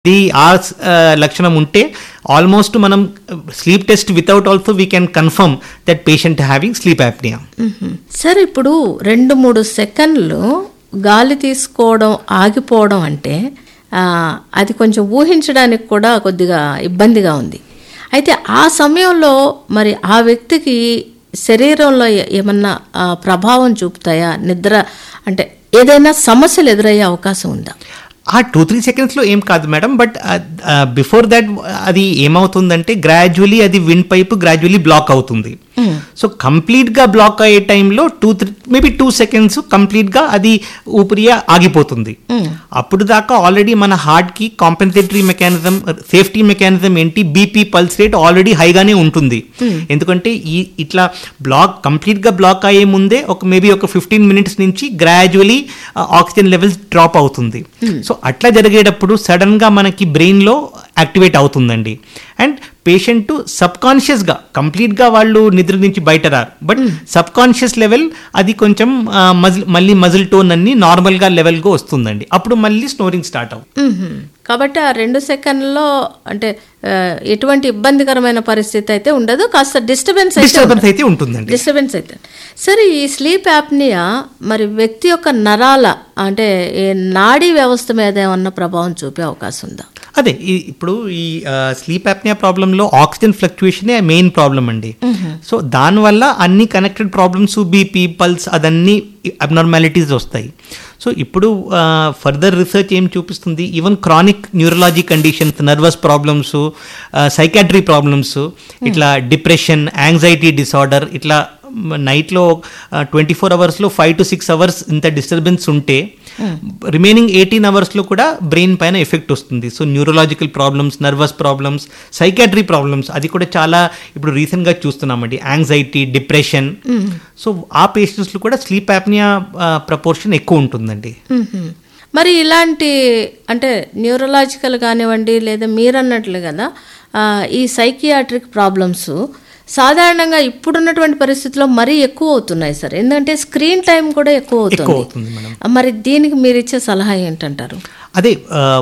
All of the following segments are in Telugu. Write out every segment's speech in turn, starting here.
ఇది ఆ ఆ, లక్షణం ఉంటే ఆల్మోస్ట్ మనం sleep test without also we can confirm that patient having sleep apnea hmm. Sir ఇప్పుడు రెండు మూడు సెకండ్లు గాలి తీసుకోవడం ఆగిపోవడం అంటే ఆ, అది కొంచెం ఊహించడానికి కూడా కొద్దిగా ఇబ్బందిగా ఉంది అయితే ఆ సమయంలో మరి ఆ వ్యక్తికి శరీరంలో ఏ- ఏమన్నా ఆ, ప్రభావం చూపుతాయా నిద్ర అంటే ఏదైనా సమస్యలు ఎదురయ్యే అవకాశం ఉందా ఆ టూ త్రీ సెకండ్స్లో ఏం కాదు మేడం బట్ బిఫోర్ దట్ అది ఏమవుతుందంటే గ్రాడ్యువలీ అది విండ్ పైప్ గ్రాడ్యువలీ బ్లాక్ అవుతుంది సో కంప్లీట్గా బ్లాక్ అయ్యే టైంలో two three maybe two seconds కంప్లీట్గా అది ఊపిరి ఆగిపోతుంది అప్పుడు దాకా ఆల్రెడీ మన హార్ట్కి కాంపెన్సేటరీ మెకానిజం సేఫ్టీ మెకానిజం ఏంటి బీపీ పల్స్ రేట్ ఆల్రెడీ హైగానే ఉంటుంది ఎందుకంటే ఈ ఇట్లా బ్లాక్ కంప్లీట్గా బ్లాక్ అయ్యే ముందే ఒక మేబీ ఒక ఫిఫ్టీన్ మినిట్స్ నుంచి గ్రాడ్యువలీ ఆక్సిజన్ లెవెల్స్ డ్రాప్ అవుతుంది సో అట్లా జరిగేటప్పుడు సడన్గా మనకి బ్రెయిన్లో యాక్టివేట్ అవుతుందండి అండ్ పేషెంట్ సబ్ కాన్షియస్గా కంప్లీట్గా వాళ్ళు నిద్ర నుంచి బయట రారు బట్ సబ్ కాన్షియస్ లెవెల్ అది కొంచెం మజిల్ మళ్ళీ మజిల్ టోన్ అన్ని నార్మల్గా లెవెల్గా వస్తుందండి అప్పుడు మళ్ళీ స్నోరింగ్ స్టార్ట్ అవుతుంది మ్మ్. కాబట్టి ఆ రెండు సెకండ్లో అంటే ఆ, ఎటువంటి ఇబ్బందికరమైన పరిస్థితి అయితే ఉండదు కాస్త డిస్టర్బెన్స్ అయితే డిస్టర్బెన్స్ అయితే ఉంటుందండి డిస్టర్బెన్స్ అయితే సరే ఈ స్లీప్ యాప్నియా మరి వ్యక్తి యొక్క నరాల అంటే ఈ నాడీ వ్యవస్థ మీద ఏమన్నా ప్రభావం చూపే అవకాశం ఉందా అదే ఈ- ఇప్పుడు ఈ స్లీప్ యాప్నియా ప్రాబ్లంలో ఆక్సిజన్ ఫ్లక్చుయేషనే మెయిన్ ప్రాబ్లం అండి సో దానివల్ల అన్ని కనెక్టెడ్ ప్రాబ్లమ్స్ బీపీ పల్స్ అదన్నీ అబ్నార్మాలిటీస్ వస్తాయి సో ఇప్పుడు ఫర్దర్ రీసెర్చ్ ఏం చూపిస్తుంది even chronic neurology conditions nervous problems psychiatry problems ఇట్లా డిప్రెషన్ యాంగ్జైటీ డిసార్డర్ ఇట్లా నైట్లో ట్వంటీ ఫోర్ అవర్స్లో ఫైవ్ టు సిక్స్ అవర్స్ ఇంత డిస్టర్బెన్స్ ఉంటే రిమైనింగ్ ఎయిటీన్ అవర్స్లో కూడా బ్రెయిన్ పైన ఎఫెక్ట్ వస్తుంది so neurological problems nervous problems psychiatry problems అది కూడా చాలా ఇప్పుడు రీసెంట్గా చూస్తున్నామండి యాంగ్జైటీ డిప్రెషన్ సో ఆ పేషెంట్స్లో కూడా స్లీప్ యాప్నియా ప్రపోర్షన్ ఎక్కువ ఉంటుందండి మ్మ్. మరి ఇలాంటి అంటే న్యూరలాజికల్ కానివ్వండి లేదా మీరన్నట్లు కదా ఆ, ఈ సైకియాట్రిక్ ప్రాబ్లమ్స్ సాధారణంగా ఇప్పుడున్నటువంటి పరిస్థితుల్లో మరీ ఎక్కువ అవుతున్నాయి సార్ ఎందుకంటే స్క్రీన్ టైం కూడా ఎక్కువ ఎక్కువ అవుతుంది అవుతుంది మేడం మరి దీనికి మీరు ఇచ్చే సలహా ఏంటంటారు అదే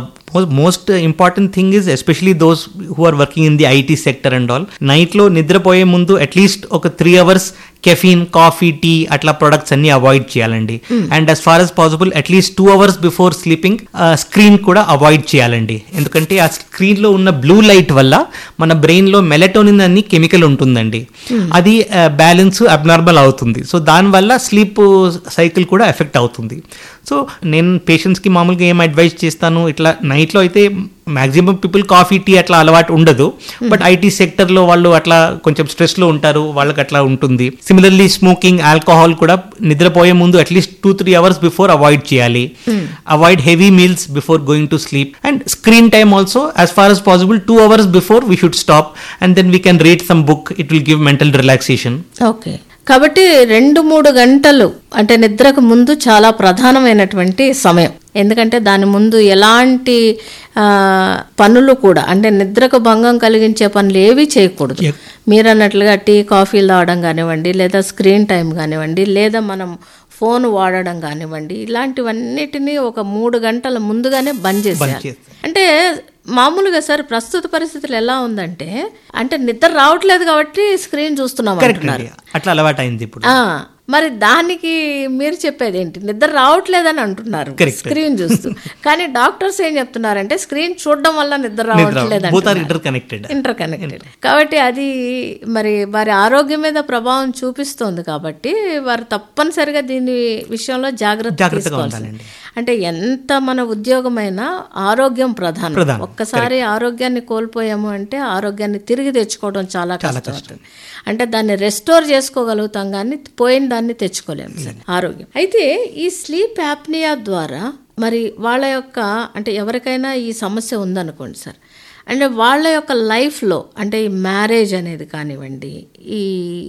most important thing is especially those who are working in the IT sector and all నైట్లో నిద్రపోయే ముందు అట్లీస్ట్ ఒక three hours caffeine coffee tea అట్లా ప్రొడక్ట్స్ అన్ని అవాయిడ్ చేయాలండి and as far as possible at least two hours before sleeping screen కూడా అవాయిడ్ చేయాలండి ఎందుకంటే ఆ స్క్రీన్లో ఉన్న బ్లూ లైట్ వల్ల మన బ్రెయిన్లో మెలటోనిన్ అని కెమికల్ ఉంటుందండి అది బ్యాలెన్స్ అబ్నార్మల్ అవుతుంది సో దానివల్ల స్లీప్ సైకిల్ కూడా ఎఫెక్ట్ అవుతుంది సో నేను పేషెంట్స్కి మామూలుగా ఏం అడ్వైస్ చేస్తాను ఇట్లా నైట్లో అయితే మాక్సిమం పీపుల్ కాఫీ టీ అట్లా అలవాటు ఉండదు బట్ ఐటీ సెక్టర్లో వాళ్ళు అట్లా కొంచెం స్ట్రెస్లో ఉంటారు వాళ్ళకి అట్లా ఉంటుంది సిమిలర్లీ స్మోకింగ్ ఆల్కహాల్ కూడా నిద్రపోయే ముందు at least two three hours before avoid చేయాలి avoid heavy meals before going to sleep and screen time also as far as possible two hours before we should stop and then we can read some book it will give mental relaxation okay కాబట్టి రెండు మూడు గంటలు అంటే నిద్రకు ముందు చాలా ప్రధానమైనటువంటి సమయం ఎందుకంటే దాని ముందు ఎలాంటి ఆ, పనులు కూడా అంటే నిద్రకు భంగం కలిగించే పనులు ఏవి చేయకూడదు Yep. మీరు అన్నట్లుగా టీ కాఫీలు తాగడం కానివ్వండి లేదా స్క్రీన్ టైం కానివ్వండి లేదా మనం ఫోన్ వాడడం కానివ్వండి ఇలాంటివన్నిటినీ ఒక మూడు గంటల ముందుగానే బంద్ చేసేయాలి చేస్తాం. అంటే మామూలుగా సార్ ప్రస్తుత పరిస్థితులు ఎలా ఉందంటే అంటే నిద్ర రావట్లేదు కాబట్టి స్క్రీన్ చూస్తున్నాం కరెక్ట్ అంటున్నారు అండి అట్లా అలవాటు అయింది ఇప్పుడు ఆ, మరి దానికి మీరు చెప్పేది ఏంటి నిద్ర రావట్లేదని అంటున్నారు Correct. స్క్రీన్ చూస్తూ కానీ డాక్టర్స్ ఏం చెప్తున్నారంటే స్క్రీన్ చూడడం వల్ల నిద్ర రావట్లేదు both are interconnected interconnected కాబట్టి అది మరి వారి ఆరోగ్యం మీద ప్రభావం చూపిస్తోంది కాబట్టి వారు తప్పనిసరిగా దీని విషయంలో జాగ్రత్త జాగ్రత్తగా తీసుకోవాల్సింది ఉండాలండి. అంటే ఎంత మన ఉద్యోగమైనా ఆరోగ్యం ప్రధానం ప్రధానం. ఒక్కసారి ఆరోగ్యాన్ని కోల్పోయాము అంటే ఆరోగ్యాన్ని తిరిగి తెచ్చుకోవడం చాలా కష్టం అవుతుంది. అంటే దాన్ని రెస్టోర్ చేసుకోగలుగుతాం కానీ పోయిన దాన్ని తెచ్చుకోలేము సార్ ఆరోగ్యం అయితే ఈ స్లీప్ యాప్నియా ద్వారా మరి వాళ్ళ యొక్క అంటే ఎవరికైనా ఈ సమస్య ఉందనుకోండి సార్ అంటే వాళ్ళ యొక్క లైఫ్లో అంటే ఈ మ్యారేజ్ అనేది కానివ్వండి ఈ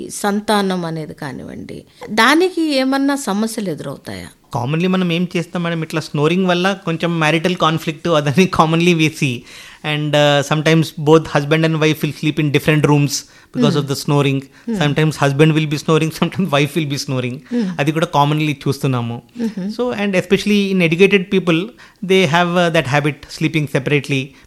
సంతానం అనేది కానివ్వండి దానికి ఏమన్నా సమస్యలు ఎదురవుతాయా కామన్లీ మనం ఏం చేస్తాం మేడం ఇట్లా స్నోరింగ్ వల్ల కొంచెం మ్యారిటల్ కాన్ఫ్లిక్ట్ అదని commonly we see and sometimes both husband and wife will sleep in different rooms because of the snoring sometimes husband will be snoring sometimes wife will be snoring అది కూడా కామన్లీ చూస్తున్నాము so and especially in educated people they have that habit sleeping separately